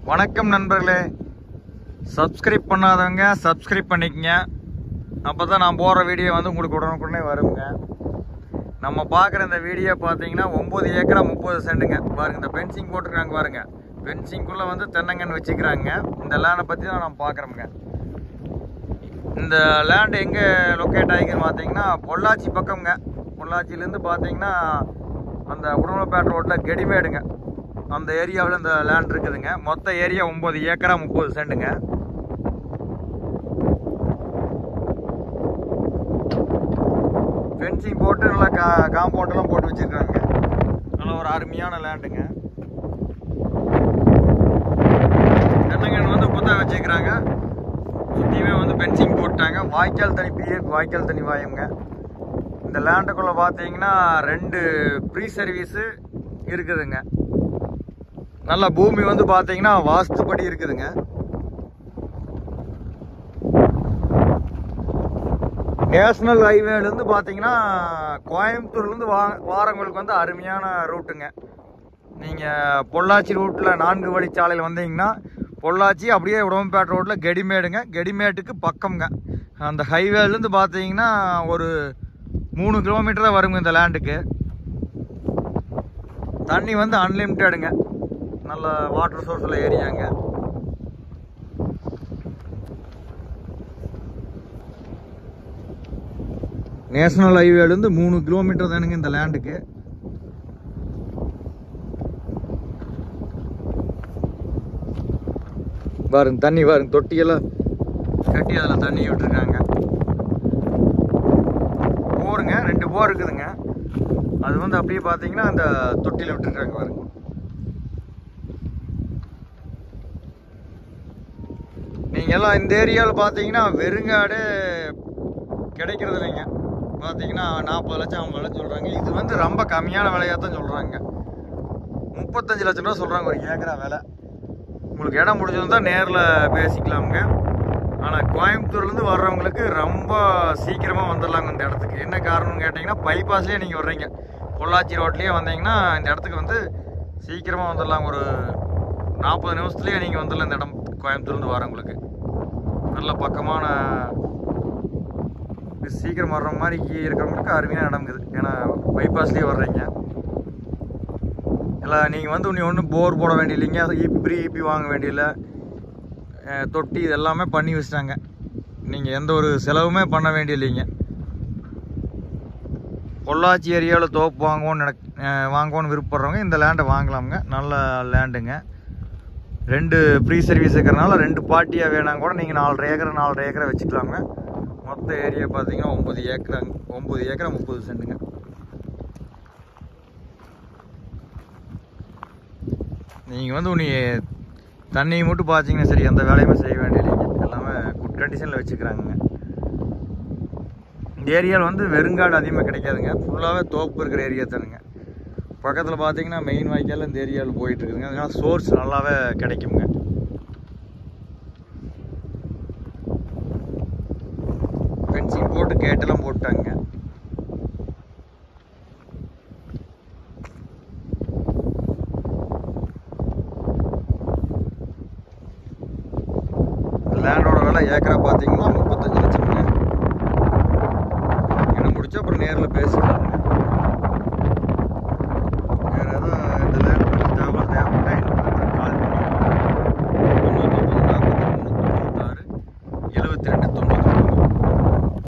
வணக்கம் நண்பர்களே சப்ஸ்கிரைப் பண்ணாதவங்க சப்ஸ்கிரைப் பண்ணிக்கங்க அப்போ தான் நான் போடுற வீடியோ வந்து உங்களுக்கு உடனுக்குடனே வருங்க நம்ம பார்க்குற இந்த வீடியோ பார்த்தீங்கன்னா ஒம்பது ஏக்கரா முப்பது சென்ட்டுங்க பாருங்க இந்த பென்சிங் போட்டிருக்காங்க பாருங்க பென்சிங்குள்ளே வந்து தென்னங்கன்று வச்சுக்கிறாங்க இந்த லேண்டை பற்றி தான் நம்ம பார்க்குறோமுங்க இந்த லேண்ட் எங்கே லொக்கேட் ஆகிக்குன்னு பார்த்தீங்கன்னா பொள்ளாச்சி பக்கம்ங்க பொள்ளாச்சியிலேருந்து பார்த்தீங்கன்னா அந்த உடம்புப்பேட்டை ரோட்டில் கெடிமேடுங்க அந்த ஏரியாவில் இந்த லேண்ட் இருக்குதுங்க மொத்த ஏரியா ஒம்பது ஏக்கரா முப்பது சென்ட்டுங்க ஃபென்சிங் போட்டு நல்லா கா காம்பவுண்டெல்லாம் போட்டு வச்சுருக்காங்க நல்ல ஒரு அருமையான லேண்டுங்க தென்னங்கன்று வந்து புத்தக வச்சுக்கிறாங்க சுற்றியுமே வந்து பென்சிங் போட்டாங்க வாய்க்கால் தனி பிஎஃப் வாய்க்கால் தனி வாயுங்க இந்த லேண்டுக்குள்ளே பார்த்தீங்கன்னா ரெண்டு ப்ரீ சர்வீஸு இருக்குதுங்க நல்ல பூமி வந்து பார்த்தீங்கன்னா வாஸ்துப்படி இருக்குதுங்க நேஷனல் ஹைவேலேருந்து பார்த்தீங்கன்னா கோயம்புத்தூர்லேருந்து வா வாரங்களுக்கு வந்து அருமையான ரூட்டுங்க நீங்கள் பொள்ளாச்சி ரூட்டில் நான்கு வழிச்சாலையில் வந்தீங்கன்னா பொள்ளாச்சி அப்படியே உடம்புப்பேட்டை ரோட்டில் கெடிமேடுங்க கெடிமேட்டுக்கு பக்கம்ங்க அந்த ஹைவேலேருந்து பார்த்தீங்கன்னா ஒரு மூணு கிலோமீட்டர் தான் வருங்க இந்த லேண்டுக்கு தண்ணி வந்து அன்லிமிட்டடுங்க நல்ல வாட்டர் சோர்ஸில் ஏரியாங்க நேஷனல் ஹைவேலேருந்து மூணு கிலோமீட்டர் தானுங்க இந்த லேண்டுக்கு பாருங்க தண்ணி பாருங்க தொட்டியெல்லாம் கட்டி அதில் தண்ணி விட்டுருக்காங்க போருங்க ரெண்டு போர் இருக்குதுங்க அது வந்து அப்படியே பார்த்தீங்கன்னா அந்த தொட்டியில் விட்டுருக்காங்க பாருங்க நீங்கள் எல்லாம் இந்த ஏரியாவில் பார்த்தீங்கன்னா வெறுங்காடு கிடைக்கிறது இல்லைங்க பார்த்தீங்கன்னா நாற்பது லட்சம் ஐம்பது லட்சம் சொல்கிறாங்க இது வந்து ரொம்ப கம்மியான விலையாக தான் சொல்கிறாங்க முப்பத்தஞ்சு லட்சம் ரூபா சொல்கிறாங்க ஒரு ஏக்கரா விலை உங்களுக்கு இடம் முடிஞ்சதும் தான் நேரில் பேசிக்கலாமுங்க ஆனால் கோயம்புத்தூர்லேருந்து வர்றவங்களுக்கு ரொம்ப சீக்கிரமாக வந்துடலாங்க இந்த இடத்துக்கு என்ன காரணம்னு கேட்டிங்கன்னா பைபாஸ்லேயே நீங்கள் வர்றீங்க பொள்ளாச்சி ரோட்லேயே வந்தீங்கன்னா இந்த இடத்துக்கு வந்து சீக்கிரமாக வந்துடலாம் ஒரு நாற்பது நிமிஷத்துலேயே நீங்கள் வந்துடலாம் இந்த இடம் கோயம்புத்தூர்லேருந்து வரவங்களுக்கு நல்ல பக்கமான சீக்கிரம் வர்ற மாதிரி இருக்கிறவங்களுக்கு அருமையான இடம் இருக்குது ஏன்னா பைபாஸ்லேயே வர்றீங்க இல்லை நீங்கள் வந்து இன்னும் ஒன்றும் போர் போட வேண்டியில்லைங்க ஈபி ப்ரீ ஈபி வாங்க வேண்டியில்லை அஹ் தொட்டி இது எல்லாமே பண்ணி வச்சிட்டாங்க நீங்கள் எந்த ஒரு செலவுமே பண்ண வேண்டியில்லைங்க பொள்ளாச்சி ஏரியாவில் தோப்பு வாங்குவோன்னு நினைக் அஹ் வாங்குவோன்னு விருப்பப்படுறவங்க இந்த லேண்டை வாங்கலாமுங்க நல்ல லேண்டுங்க ரெண்டு ஃப்ரீ சர்வீஸ் இருக்கிறனால ரெண்டு பார்ட்டியாக வேணாம் கூட நீங்கள் நாலரை ஏக்கரை நாலரை ஏக்கரை வச்சுக்கலாங்க மொத்த ஏரியா பார்த்தீங்கன்னா ஒம்பது ஏக்கரா ஒம்பது ஏக்கரா முப்பது சென்ட்டுங்க நீங்கள் வந்து உன்னை தண்ணியை மட்டும் பார்த்தீங்கன்னா சரி எந்த வேலையுமே செய்ய வேண்டியதில்லைங்க எல்லாமே குட் கண்டிஷனில் வச்சுக்கிறாங்க இந்த ஏரியாவில் வந்து வெறுங்காடு அதிகமாக கிடைக்காதுங்க ஃபுல்லாகவே தோப்பு இருக்கிற ஏரியா தானுங்க பக்கத்தில் பார்த்தீங்கன்னா மெயின் வாய்க்கால் இந்த ஏரியாவில் போயிட்டு இருக்குதுங்க அதனால சோர்ஸ் நல்லாவே கிடைக்குங்க ஃபென்சிங் போட்டு கேட்டெல்லாம் போட்டாங்க லேண்டோட விலை ஏக்கரா பார்த்தீங்கன்னா முப்பத்தஞ்சு லட்சம்ங்க இடம் முடிச்சு அப்புறம் நேரில் பேசிக்கலாங்க வேறு எதுவும் இந்த லேண்ட் பற்றி தகவல் தேவைப்பட்டா எனக்கு கால் பண்ணி தொண்ணூத்தொம்பது நாற்பத்தி மூணு தொண்ணூத்தாறு எழுபத்தி ரெண்டு தொண்ணூற்றி